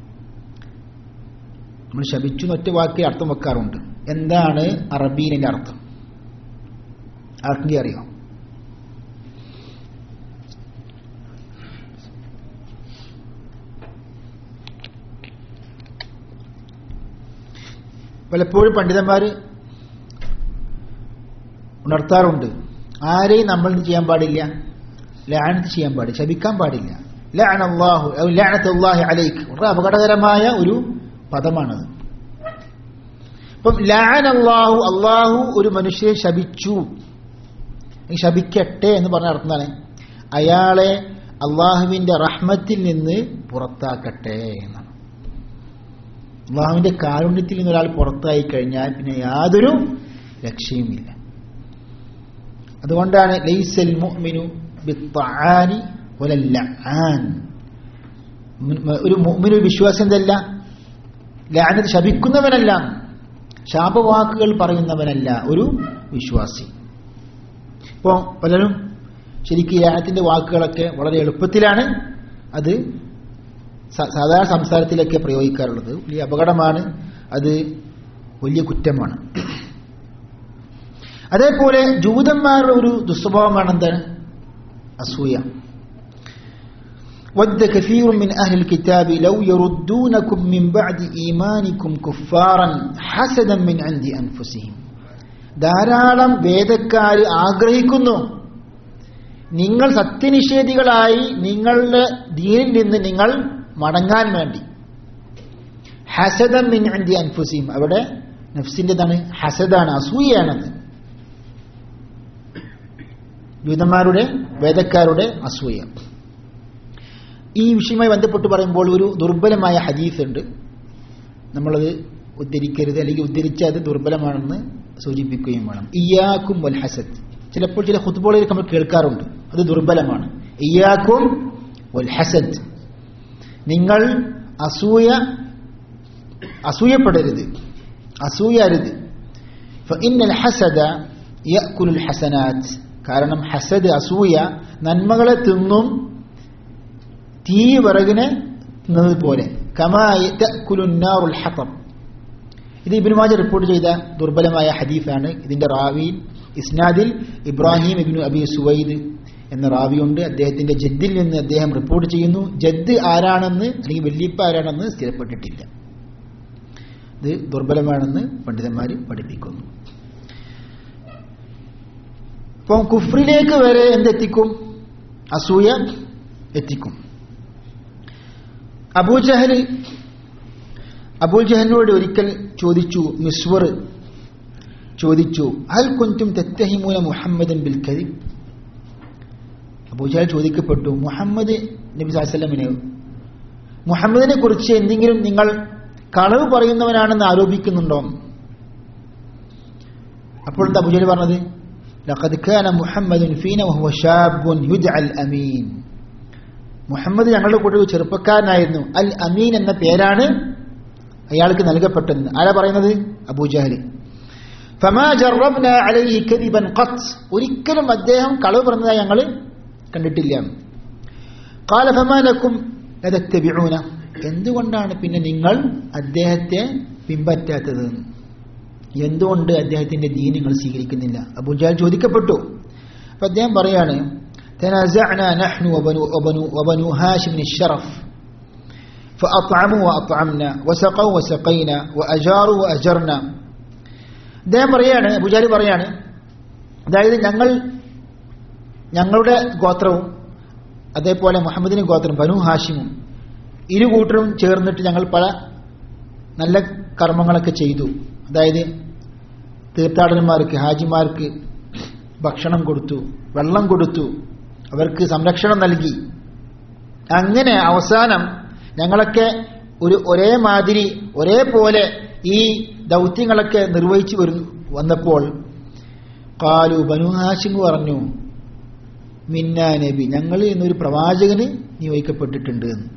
[SPEAKER 1] നമ്മൾ ശപിച്ചു എന്ന് ഒറ്റ വാക്കിൽ അർത്ഥം വെക്കാറുണ്ട് എന്താണ് അറബീനിന്റെ അർത്ഥം ആർക്കെങ്കിലും അറിയോ പലപ്പോഴും പണ്ഡിതന്മാര് ഉണർത്താറുണ്ട് ആരെയും നമ്മൾ എന്ത് ചെയ്യാൻ പാടില്ല ലാനത്ത് ചെയ്യാൻ പാടില്ല ശപിക്കാൻ പാടില്ല ലാന അള്ളാഹു ലാനത്ത് അള്ളാഹി അലൈക്ക് വളരെ അപകടകരമായ ഒരു പദമാണത് ഇപ്പം ലാൻ അള്ളാഹു അള്ളാഹു ഒരു മനുഷ്യരെ ശപിച്ചു ഈ ശപിക്കട്ടെ എന്ന് പറഞ്ഞ അർത്ഥം എന്താണ് അയാളെ അള്ളാഹുവിന്റെ റഹ്മത്തിൽ നിന്ന് പുറത്താക്കട്ടെ എന്നാണ് അള്ളാഹുവിന്റെ കാരുണ്യത്തിൽ നിന്ന് ഒരാൾ പുറത്തായി കഴിഞ്ഞാൽ പിന്നെ യാതൊരു രക്ഷയുമില്ല അതുകൊണ്ടാണ് ലൈസൽ മുഅ്മിനു ബിത്തആനി വലൽ ലആൻ ഒരു മുഅ്മിനു വിശ്വാസം എന്തല്ല ലാനത്ത് ശപിക്കുന്നവനല്ല ശാപവാക്കുകൾ പറയുന്നവനല്ല ഒരു വിശ്വാസി ഇപ്പോൾ പലരും ശരിക്കും ലാനത്തിന്റെ വാക്കുകളൊക്കെ വളരെ എളുപ്പത്തിലാണ് അത് സ- സാധാരണ സംസാരത്തിലൊക്കെ പ്രയോഗിക്കാറുള്ളത് വലിയ അപകടമാണ് അത് വലിയ കുറ്റമാണ് അതേപോലെ ജൂതന്മാരുടെ ഒരു ദുസ്വഭാവമാണ് എന്താണ് അസൂയ ود كثير من أهل الكتاب لو يردونكم من بعد إيمانكم كفارا حسدا من عند أنفسهم ധാരാളം വേദക്കാർ ആഗ്രഹിക്കുന്നു നിങ്ങൾ സത്യനിഷേധികളായി നിങ്ങളുടെ ദീനിൽ നിന്ന് നിങ്ങൾ മടങ്ങാൻ വേണ്ടി ഹസദം മിൻ അൻതി അൻഫുസീം അവിടെ നഫ്സിൻ്റെതാണ് ഹസദാണ് അസൂയയാണത് ജൂതന്മാരുടെ വേദക്കാരുടെ അസൂയ ഈ വിഷയവുമായി ബന്ധപ്പെട്ട് പറയുമ്പോൾ ഒരു ദുർബലമായ ഹദീസ് ഉണ്ട് നമ്മളത് ഉദ്ധരിക്കരുത് അല്ലെങ്കിൽ ഉദ്ധരിച്ച അത് ദുർബലമാണെന്ന് സൂചിപ്പിക്കുകയും വേണം ഇയാക്കും വൽ ഹസദ് ചിലപ്പോൾ ചില ഹുത്തുബോളിൽ നമ്മൾ കേൾക്കാറുണ്ട് അത് ദുർബലമാണ് ഇയാക്കും വൽ ഹസദ് നിങ്ങൾ അസൂയ അസൂയപ്പെടരുത് അസൂയരുത് ഫഇന്നൽ ഹസദ യഅകുലുൽ ഹസനാത്ത് കാരണം ഹസദ് അസൂയ നന്മകളെ തിന്നും തീ വിറകിനെ തിന്നത് പോലെ കമായി തഅകുലുന്നാറുൽ ഹതം ഇത് ഇബ്നു മാജ റിപ്പോർട്ട് ചെയ്ത ദുർബലമായ ഹദീഫാണ് ഇതിന്റെ റാവി ഇസ്നാദിൽ ഇബ്രാഹിം ഇബ്നു അബി സുവൈദ് എന്ന റാവിയുണ്ട് അദ്ദേഹത്തിന്റെ ജദ്ദിൽ നിന്ന് അദ്ദേഹം റിപ്പോർട്ട് ചെയ്യുന്നു ജദ് ആരാണെന്ന് അല്ലെങ്കിൽ വല്യപ്പ ആരാണെന്ന് സ്ഥിരപ്പെട്ടിട്ടില്ല ഇത് ദുർബലമാണെന്ന് പണ്ഡിതന്മാർ പഠിപ്പിക്കുന്നു അപ്പം കുഫ്രിലേക്ക് വരെ എന്തെത്തിക്കും അസൂയ എത്തിക്കും അബൂജഹൽ അബൂജഹലിനോട് ഒരിക്കൽ ചോദിച്ചു മിസ്വർ ചോദിച്ചു അൽ കുന്തും തെത്തഹിമൂല മുഹമ്മദൻ ബിൽ കരീം അബൂജഹൽ ചോദിക്കപ്പെട്ടു മുഹമ്മദ് നബി സാഹസല്ലമിനെ മുഹമ്മദിനെ കുറിച്ച് എന്തെങ്കിലും നിങ്ങൾ കളവ് പറയുന്നവനാണെന്ന് ആരോപിക്കുന്നുണ്ടോ അപ്പോൾ എന്താ അബൂജഹൽ പറഞ്ഞത് ലഖദ് കാന മുഹമ്മദുൻ ഫീന വഹുവ ഷാബുൻ യുദ്അൽ അമീൻ മുഹമ്മദ് ഞങ്ങളുടെ കൂടെ ഒരു ചെറുപ്പക്കാരനായിരുന്നു അൽ അമീൻ എന്ന പേരാണ് അയാൾക്ക് നൽകപ്പെട്ടത് ആരാ പറയുന്നത് അബൂജഹല് ഫമാ ജറബ്ന അലൈഹി കദിബൻ ഖത്ത് ഒരിക്കലും അദ്ദേഹം കളവ് പറഞ്ഞതായി ഞങ്ങൾ കണ്ടിട്ടില്ല ഖാല ഫമാ ലക്കും ലതത്തബിഊന എന്തുകൊണ്ടാണ് പിന്നെ നിങ്ങൾ അദ്ദേഹത്തെ പിൻപറ്റാത്തത് എന്തുകൊണ്ട് അദ്ദേഹത്തിന്റെ ദീൻ നിങ്ങൾ സ്വീകരിക്കുന്നില്ല അബൂജാൽ ചോദിക്കപ്പെട്ടു അപ്പൊ അദ്ദേഹം പറയാണ് تنازعنا نحن وبنو, وبنو, وبنو هاشم الشرف فأطعموا وأطعمنا وسقوا وسقينا وأجاروا وأجرنا അദ്ദേഹം പറയാണ് അബുജാലി പറയാണ് അതായത് ഞങ്ങൾ ഞങ്ങളുടെ ഗോത്രവും അതേപോലെ മുഹമ്മദിന് ഗോത്രം ബനു ഹാഷിമും ഇരു കൂട്ടരും ചേർന്നിട്ട് ഞങ്ങൾ പല നല്ല കർമ്മങ്ങളൊക്കെ ചെയ്തു അതായത് തീർത്ഥാടകന്മാർക്ക് ഹാജിമാർക്ക് ഭക്ഷണം കൊടുത്തു വെള്ളം കൊടുത്തു അവർക്ക് സംരക്ഷണം നൽകി അങ്ങനെ അവസാനം ഞങ്ങളൊക്കെ ഒരു ഒരേ മാതിരി ഒരേപോലെ ഈ ദൗത്യങ്ങളൊക്കെ നിർവഹിച്ചു വരുന്നു വന്നപ്പോൾ കാലു ബനു ഹാഷിം പറഞ്ഞു മിന്ന നബി ഞങ്ങൾ എന്നൊരു പ്രവാചകന് നിയോഗിക്കപ്പെട്ടിട്ടുണ്ട് എന്ന്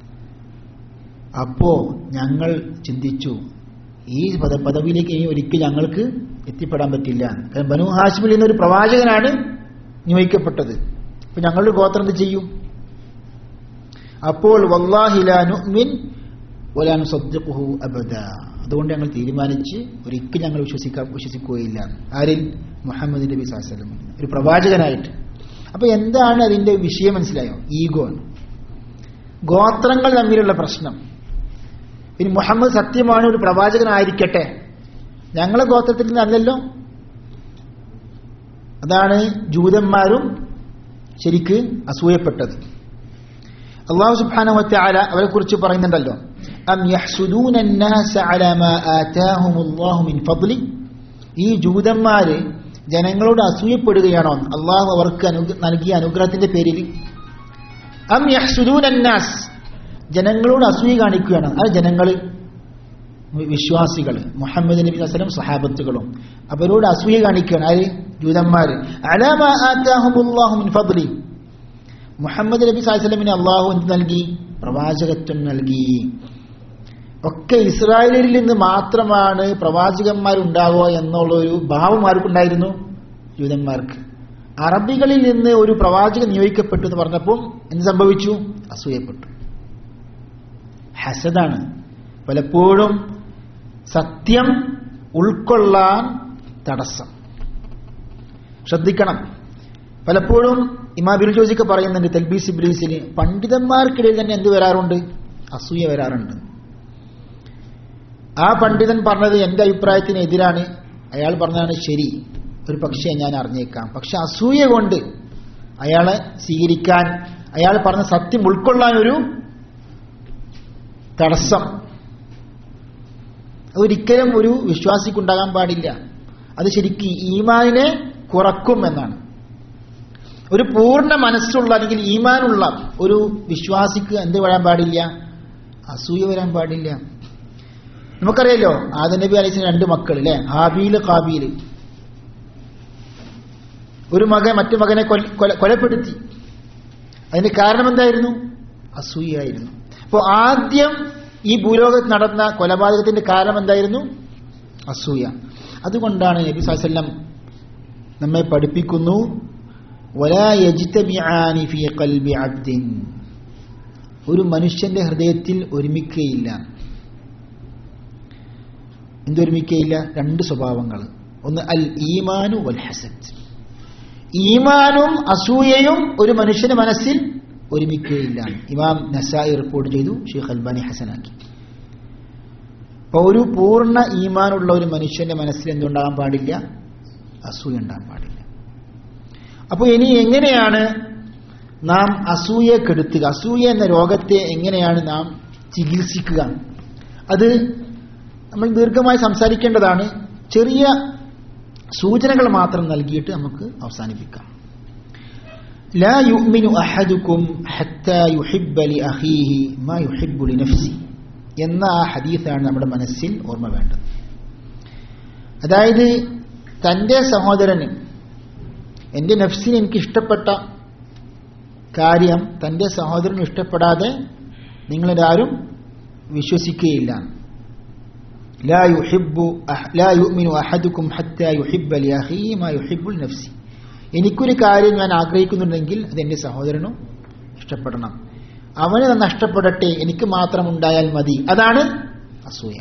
[SPEAKER 1] അപ്പോ ഞങ്ങൾ ചിന്തിച്ചു ഈ പദ പദവിയിലേക്ക് ഇനി ഒരിക്കലും ഞങ്ങൾക്ക് എത്തിപ്പെടാൻ പറ്റില്ല കാരണം ബനു ഹാഷിമിൽ നിന്നൊരു പ്രവാചകനാണ് നിയോഗിക്കപ്പെട്ടത് അപ്പൊ ഞങ്ങളുടെ ഗോത്രം എന്ത് ചെയ്യും അപ്പോൾ വല്ലാഹിലാനുമിൻ ഒലാനു സദ്യഹു അബദ അതുകൊണ്ട് ഞങ്ങൾ തീരുമാനിച്ച് ഒരിക്കലും ഞങ്ങൾ വിശ്വസിക്കാൻ വിശ്വസിക്കുകയില്ല ആരിൽ മുഹമ്മദ് നബി സാഹസലം ഒരു പ്രവാചകനായിട്ട് അപ്പൊ എന്താണ് അതിന്റെ വിഷയം മനസ്സിലായോ ഈഗോ ഗോത്രങ്ങൾ തമ്മിലുള്ള പ്രശ്നം ഇനി മുഹമ്മദ് സത്യമാണ് ഒരു പ്രവാചകനായിരിക്കട്ടെ ഞങ്ങളെ ഗോത്രത്തിൽ നിന്നല്ലല്ലോ അതാണ് ജൂതന്മാരും ശരിക്ക് അസൂയപ്പെട്ടത് അള്ളാഹു സുബ്ഹാനഹു വതആല അവരെ കുറിച്ച് പറയുന്നുണ്ടല്ലോ അം യഹ്സുദൂന الناس على ما آتاهم الله من فضل ഈ ജൂതന്മാര് ജനങ്ങളോട് അസൂയപ്പെടുകയാണോ അള്ളാഹു അവർക്ക് അനു- നൽകിയ അനുഗ്രഹത്തിന്റെ പേരിൽ അം യഹ്സുദൂന الناس ജനങ്ങളോട് അസൂയ കാണിക്കുകയാണ് അത് ജനങ്ങൾ വിശ്വാസികൾ മുഹമ്മദ് നബി വസല്ലം സഹാബത്തുകളും അവരോട് അസൂയ കാണിക്കുകയാണ് ആര് ജൂതന്മാര് അലാമ ആറ്റാഹുമുല്ലാഹു മിൻ ഫദ്ലി മുഹമ്മദ് നബി സാഹസലമിന് അള്ളാഹു എന്ത് നൽകി പ്രവാചകത്വം നൽകി ഒക്കെ ഇസ്രായേലിൽ നിന്ന് മാത്രമാണ് പ്രവാചകന്മാരുണ്ടാവുക എന്നുള്ള ഒരു ഭാവം ആർക്കുണ്ടായിരുന്നു ജൂതന്മാർക്ക് അറബികളിൽ നിന്ന് ഒരു പ്രവാചകൻ നിയോഗിക്കപ്പെട്ടു എന്ന് പറഞ്ഞപ്പോൾ എന്ത് സംഭവിച്ചു അസൂയപ്പെട്ടു ഹസദാണ് പലപ്പോഴും സത്യം ഉൾക്കൊള്ളാൻ തടസ്സം ശ്രദ്ധിക്കണം പലപ്പോഴും ഇമാബിൽ ജോസിക്ക് പറയുന്നുണ്ട് തെൽബീസ് ഇബ്ലീസിന് പണ്ഡിതന്മാർക്കിടയിൽ തന്നെ എന്ത് വരാറുണ്ട് അസൂയ വരാറുണ്ട് ആ പണ്ഡിതൻ പറഞ്ഞത് എന്റെ അഭിപ്രായത്തിന് എതിരാണ് അയാൾ പറഞ്ഞതാണ് ശരി ഒരു പക്ഷേ ഞാൻ അറിഞ്ഞേക്കാം പക്ഷെ അസൂയ കൊണ്ട് അയാളെ സ്വീകരിക്കാൻ അയാൾ പറഞ്ഞ സത്യം ഉൾക്കൊള്ളാൻ ഒരു തടസ്സം അതൊരിക്കലും ഒരു വിശ്വാസിക്കുണ്ടാകാൻ പാടില്ല അത് ശരിക്കും ഈമാനിനെ കുറക്കും എന്നാണ് ഒരു പൂർണ്ണ മനസ്സുള്ള അല്ലെങ്കിൽ ഈമാനുള്ള ഒരു വിശ്വാസിക്ക് എന്ത് വരാൻ പാടില്ല അസൂയ വരാൻ പാടില്ല നമുക്കറിയാലോ ആദ നബി അലൈസ് രണ്ട് മക്കൾ അല്ലെ ഹാബീല് കാബീല് ഒരു മകൻ മറ്റു മകനെ കൊല- കൊല- കൊലപ്പെടുത്തി അതിന് കാരണം എന്തായിരുന്നു അസൂയായിരുന്നു അപ്പോൾ ആദ്യം ഈ ഭൂലോകത്ത് നടന്ന കൊലപാതകത്തിന്റെ കാരണം എന്തായിരുന്നു അസൂയ അതുകൊണ്ടാണ് നബി സാഹസല്ലം നമ്മെ പഠിപ്പിക്കുന്നു ولا يجتمعان في قلب عبد ഒരു മനുഷ്യന്റെ ഹൃദയത്തിൽ ഒരുമിക്കുകയില്ല എന്തൊരുമിക്കുകയില്ല രണ്ട് സ്വഭാവങ്ങൾ ഒന്ന് അൽ ഈമാനു വൽ ഹസദ് ഈമാനും അസൂയയും ഒരു മനുഷ്യന്റെ മനസ്സിൽ ഒരുമിക്കുകയില്ല ഇമാം നസായി റിപ്പോർട്ട് ചെയ്തു ഷെയ്ഖ് അൽബാനി ഹസനാക്കി അപ്പൊ ഒരു പൂർണ്ണ ഈമാനുള്ള ഒരു മനുഷ്യന്റെ മനസ്സിൽ എന്തുണ്ടാകാൻ പാടില്ല അസൂയ ഉണ്ടാകാൻ പാടില്ല അപ്പോൾ ഇനി എങ്ങനെയാണ് നാം അസൂയെ കെടുത്തുക അസൂയ എന്ന രോഗത്തെ എങ്ങനെയാണ് നാം ചികിത്സിക്കുക അത് നമ്മൾ ദീർഘമായി സംസാരിക്കേണ്ടതാണ് ചെറിയ സൂചനകൾ മാത്രം നൽകിയിട്ട് നമുക്ക് അവസാനിപ്പിക്കാം لا يؤمن أحدكم حتى يحب لأخيه ما يحب لنفسه എന്ന ആ ഹദീസാണ് നമ്മുടെ മനസ്സിൽ ഓർമ്മ വേണ്ടത് അതായത് തൻ്റെ സഹോദരന് എൻ്റെ നഫ്സിന് എനിക്ക് ഇഷ്ടപ്പെട്ട കാര്യം തൻ്റെ സഹോദരന് ഇഷ്ടപ്പെടാതെ നിങ്ങളിതാരും വിശ്വസിക്കുകയില്ല لا يحب أح- لا يؤمن أحدكم حتى يحب لأخيه ما يحب لنفسه എനിക്കൊരു കാര്യം ഞാൻ ആഗ്രഹിക്കുന്നുണ്ടെങ്കിൽ അത് എൻ്റെ സഹോദരനും ഇഷ്ടപ്പെടണം അവന് അത് നഷ്ടപ്പെടട്ടെ എനിക്ക് മാത്രം ഉണ്ടായാൽ മതി അതാണ് അസൂയ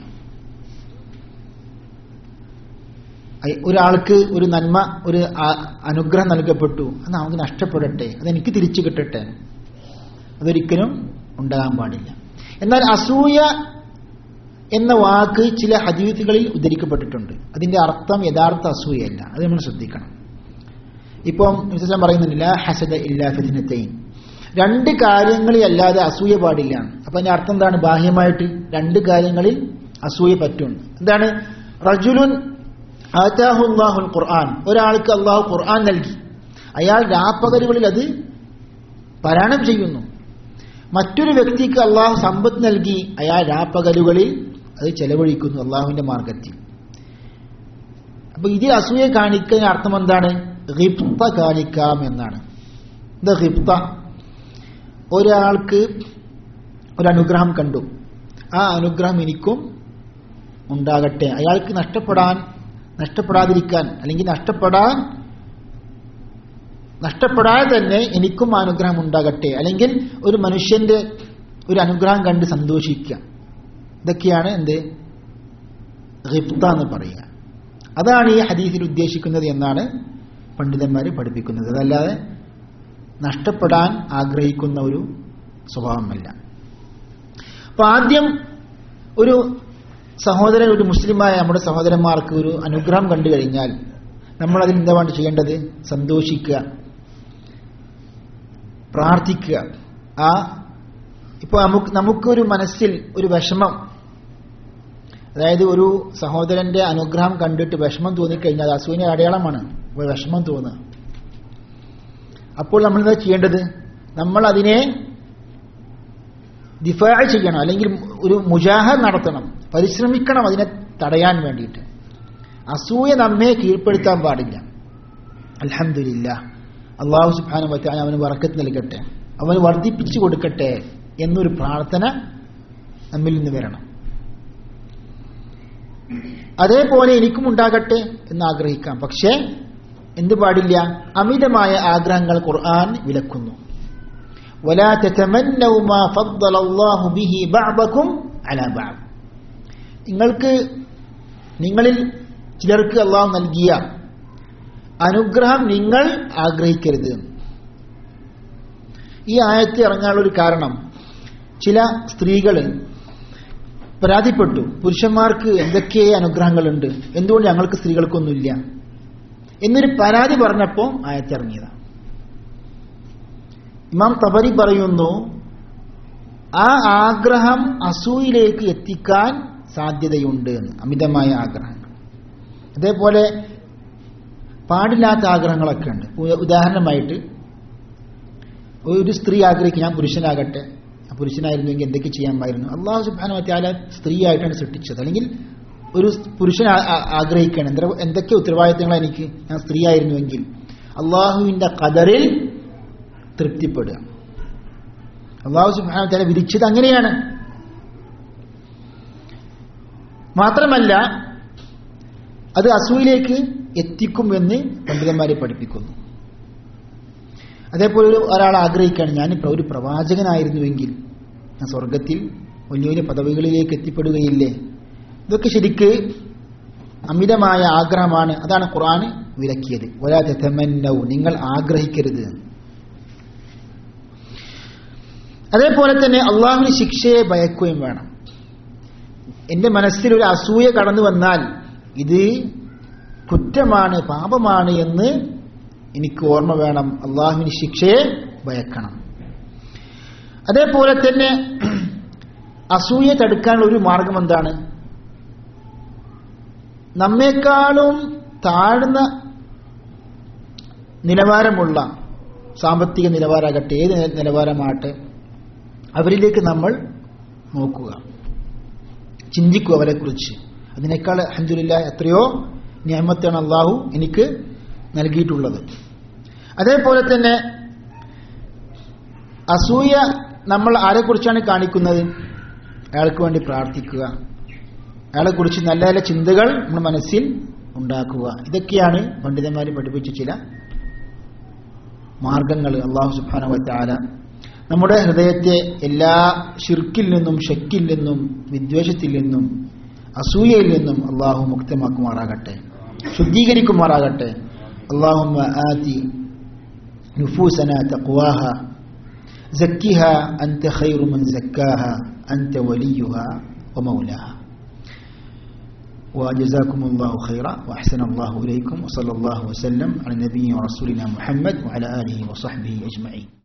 [SPEAKER 1] അയ്- ഒരാൾക്ക് ഒരു നന്മ ഒരു ആ- അനുഗ്രഹം നൽകപ്പെട്ടു അത് നമുക്ക് നഷ്ടപ്പെടട്ടെ അതെനിക്ക് തിരിച്ചു കിട്ടട്ടെ അതൊരിക്കലും ഉണ്ടാകാൻ പാടില്ല എന്നാൽ അസൂയ എന്ന വാക്ക് ചില ഹദീസുകളിൽ ഉദ്ധരിക്കപ്പെട്ടിട്ടുണ്ട് അതിന്റെ അർത്ഥം യഥാർത്ഥ അസൂയല്ല അത് നമ്മൾ ശ്രദ്ധിക്കണം ഇപ്പം വിശേഷം പറയുന്നില്ല ഹസദ ഇല്ലാ ഫിത്നത്തൈൻ രണ്ട് കാര്യങ്ങളിൽ അല്ലാതെ അസൂയ പാടില്ല അപ്പൊ അതിന്റെ അർത്ഥം എന്താണ് ബാഹ്യമായിട്ട് രണ്ട് കാര്യങ്ങളിൽ അസൂയ പറ്റും എന്താണ് റജുലുൻ ആറ്റാഹുല്ലാഹുൽ ഖുർആൻ ഒരാൾക്ക് അള്ളാഹു ഖുർആൻ നൽകി അയാൾ രാപ്പകലുകളിൽ അത് പാരായണം ചെയ്യുന്നു മറ്റൊരു വ്യക്തിക്ക് അള്ളാഹു സമ്പത്ത് നൽകി അയാൾ രാപ്പകലുകളിൽ അത് ചെലവഴിക്കുന്നു അള്ളാഹുവിന്റെ മാർഗത്തിൽ അപ്പൊ ഇതിൽ അസൂയ കാണിക്കുന്ന അർത്ഥം എന്താണ് ഹിപ്ത കാണിക്കാം എന്നാണ് എന്താ ഹിപ്ത ഒരാൾക്ക് ഒരു അനുഗ്രഹം കണ്ടു ആ അനുഗ്രഹം എനിക്കും ഉണ്ടാകട്ടെ അയാൾക്ക് നഷ്ടപ്പെടാൻ നഷ്ടപ്പെടാതിരിക്കാൻ അല്ലെങ്കിൽ നഷ്ടപ്പെടാൻ നഷ്ടപ്പെടാതെ തന്നെ എനിക്കും ആ അനുഗ്രഹം ഉണ്ടാകട്ടെ അല്ലെങ്കിൽ ഒരു മനുഷ്യന്റെ ഒരു അനുഗ്രഹം കണ്ട് സന്തോഷിക്കുക ഇതൊക്കെയാണ് എന്ത് ഹിപ്ത എന്ന് പറയുക അതാണ് ഈ ഹദീസിൽ ഉദ്ദേശിക്കുന്നത് എന്നാണ് പണ്ഡിതന്മാർ പഠിപ്പിക്കുന്നത് അതല്ലാതെ നഷ്ടപ്പെടാൻ ആഗ്രഹിക്കുന്ന ഒരു സ്വഭാവമല്ല അപ്പൊ ആദ്യം ഒരു സഹോദരൻ ഒരു മുസ്ലിമായ നമ്മുടെ സഹോദരന്മാർക്ക് ഒരു അനുഗ്രഹം കണ്ടു കഴിഞ്ഞാൽ നമ്മൾ അതിൽ എന്താണ് ചെയ്യേണ്ടത് സന്തോഷിക്കുക പ്രാർത്ഥിക്കുക ആ ഇപ്പൊ നമുക്ക് നമുക്കൊരു മനസ്സിൽ ഒരു വിഷമം അതായത് ഒരു സഹോദരന്റെ അനുഗ്രഹം കണ്ടിട്ട് വിഷമം തോന്നിക്കഴിഞ്ഞാൽ അത് അസൂന അടയാളമാണ് അപ്പോൾ വിഷമം തോന്നുക അപ്പോൾ നമ്മൾ എന്താ ചെയ്യേണ്ടത് നമ്മൾ അതിനെ ദിഫാ ചെയ്യണം അല്ലെങ്കിൽ ഒരു മുജാഹ നടത്തണം പരിശ്രമിക്കണം അതിനെ തടയാൻ വേണ്ടിയിട്ട് അസൂയ നമ്മെ കീഴ്പ്പെടുത്താൻ പാടില്ല അൽഹമില്ല അള്ളാഹു സുബാന പറ്റാൻ അവന് വറക്കത്ത് നൽകട്ടെ അവന് വർദ്ധിപ്പിച്ചു കൊടുക്കട്ടെ എന്നൊരു പ്രാർത്ഥന നമ്മിൽ നിന്ന് വരണം അതേപോലെ എനിക്കും ഉണ്ടാകട്ടെ എന്ന് ആഗ്രഹിക്കാം പക്ഷേ എന്ത് പാടില്ല അമിതമായ ആഗ്രഹങ്ങൾ ഖുർആൻ വിലക്കുന്നു ولا تتمنوا ما فضل الله به بعضكم على بعض നിങ്ങൾക്ക് നിങ്ങളിൽ ചിലർക്ക് അള്ളാഹു നൽകിയ അനുഗ്രഹം നിങ്ങൾ ആഗ്രഹിക്കരുത് ഈ ആയത്ത് ഇറങ്ങാനുള്ള ഒരു കാരണം ചില സ്ത്രീകൾ പരാതിപ്പെട്ടു പുരുഷന്മാർക്ക് എന്തൊക്കെ അനുഗ്രഹങ്ങളുണ്ട് എന്തുകൊണ്ട് ഞങ്ങൾക്ക് സ്ത്രീകൾക്കൊന്നുമില്ല എന്നൊരു പരാതി പറഞ്ഞപ്പോൾ ആയത്തിറങ്ങിയതാണ് ഇമാം തബരി പറയുന്നു ആ ആഗ്രഹം അസൂയിലേക്ക് എത്തിക്കാൻ സാധ്യതയുണ്ട് എന്ന് അമിതമായ ആഗ്രഹങ്ങൾ അതേപോലെ പാടില്ലാത്ത ആഗ്രഹങ്ങളൊക്കെ ഉണ്ട് ഉ- ഉദാഹരണമായിട്ട് ഒരു സ്ത്രീ ആഗ്രഹിക്കും ഞാൻ പുരുഷനാകട്ടെ ആ പുരുഷനായിരുന്നുവെങ്കിൽ എന്തൊക്കെ ചെയ്യാമായിരുന്നു അള്ളാഹു സുബാന മറ്റാല സ്ത്രീയായിട്ടാണ് സൃഷ്ടിച്ചത് അല്ലെങ്കിൽ ഒരു പുരുഷൻ ആ- ആ- ആഗ്രഹിക്കണം എന്ത- എന്തൊക്കെ ഉത്തരവാദിത്തങ്ങൾ എനിക്ക് ഞാൻ സ്ത്രീ ആയിരുന്നുവെങ്കിൽ അള്ളാഹുവിന്റെ കതറിൽ തൃപ്തിപ്പെടുക അള്ളാഹു സുബാന മറ്റാല വിധിച്ചത് അങ്ങനെയാണ് മാത്രമല്ല അത് അസൂയിലേക്ക് എത്തിക്കുമെന്ന് പണ്ഡിതന്മാരെ പഠിപ്പിക്കുന്നു അതേപോലെ ഒരു ഒരാൾ ആഗ്രഹിക്കുകയാണ് ഞാൻ പ്ര- ഒരു പ്രവാചകനായിരുന്നുവെങ്കിൽ ഞാൻ സ്വർഗത്തിൽ വലിയ വലിയ പദവികളിലേക്ക് എത്തിപ്പെടുകയില്ലേ ഇതൊക്കെ ശരിക്ക് അമിതമായ ആഗ്രഹമാണ് അതാണ് ഖുർആൻ വിലക്കിയത് ഒരാ തെമന്നൗ നിങ്ങൾ ആഗ്രഹിക്കരുത് അതേപോലെ തന്നെ അള്ളാഹുവിന് ശിക്ഷയെ ഭയക്കുകയും വേണം എന്റെ മനസ്സിൽ ഒരു അസൂയ കടന്നു വന്നാൽ ഇത് കുറ്റമാണ് പാപമാണ് എന്ന് എനിക്ക് ഓർമ്മ വേണം അള്ളാഹുവിന് ശിക്ഷയെ ഭയക്കണം അതേപോലെ തന്നെ അസൂയ തടുക്കാനുള്ള ഒരു മാർഗം എന്താണ് നമ്മെക്കാളും താഴ്ന്ന നിലവാരമുള്ള സാമ്പത്തിക നിലവാരമാകട്ടെ ഏത് നില- നിലവാരമാകട്ടെ അവരിലേക്ക് നമ്മൾ നോക്കുക ചിന്തിക്കുക അവരെക്കുറിച്ച് അതിനേക്കാൾ അഹമ്മദില്ല എത്രയോ നിയമത്താണ് അള്ളാഹു എനിക്ക് നൽകിയിട്ടുള്ളത് അതേപോലെ തന്നെ അസൂയ നമ്മൾ ആരെക്കുറിച്ചാണ് കാണിക്കുന്നത് അയാൾക്ക് വേണ്ടി പ്രാർത്ഥിക്കുക അയാളെക്കുറിച്ച് നല്ല നല്ല ചിന്തകൾ നമ്മുടെ മനസ്സിൽ ഉണ്ടാക്കുക ഇതൊക്കെയാണ് പണ്ഡിതന്മാർ പഠിപ്പിച്ച ചില മാർഗങ്ങൾ അള്ളാഹു സുബാന വറ്റാല നമ്മുടെ ഹൃദയത്തെ എല്ലാ ഷിർക്കിൽ നിന്നും ഷക്കിൽ നിന്നും വിദ്വേഷത്തിൽ നിന്നും അസൂയയിൽ നിന്നും അള്ളാഹു മുക്തമാക്കുമാറാകട്ടെ ശുദ്ധീകരിക്കുമാറാകട്ടെ اللهم آت نفوسنا تقواها زكها أنت خير من زكاها أنت وليها ومولاها وجزاكم الله خيرا وأحسن الله إليكم وصلى الله وسلم على نبينا ورسولنا محمد وعلى آله وصحبه أجمعين